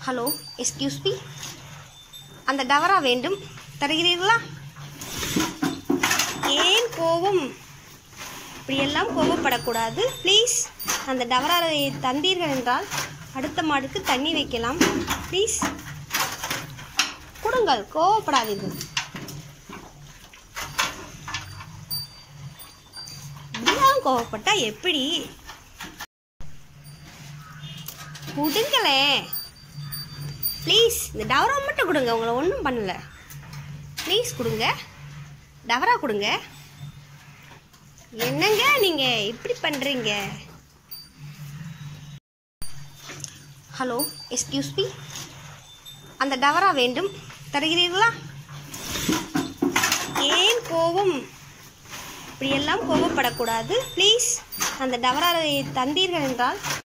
hello excuse me அந்த டவரா வேண்டும் தருகிறீர்களா ஏன் கோபம் இப்படியெல்லாம் கோபப்படக்கூடாது ப்ளீஸ் அந்த டவராவை தந்தீர்கள் என்றால் அடுத்த மாடுக்கு தண்ணி வைக்கலாம் ப்ளீஸ் கொடுங்கள் கோவப்படாதீர்கள் இப்படிலாம் கோவப்பட்டா எப்படி கொடுங்களேன் ப்ளீஸ் இந்த டவரா மட்டும் கொடுங்க உங்களை ஒன்றும் பண்ணல ப்ளீஸ் கொடுங்க டவரா கொடுங்க என்னங்க நீங்கள் இப்படி பண்ணுறீங்க ஹலோ எஸ்கியூஸ் மீ அந்த டவரா வேண்டும் தருகிறீர்களா ஏன் கோபம் இப்படியெல்லாம் கோபப்படக்கூடாது ப்ளீஸ் அந்த டவராவை தந்தீர்கள் என்றால்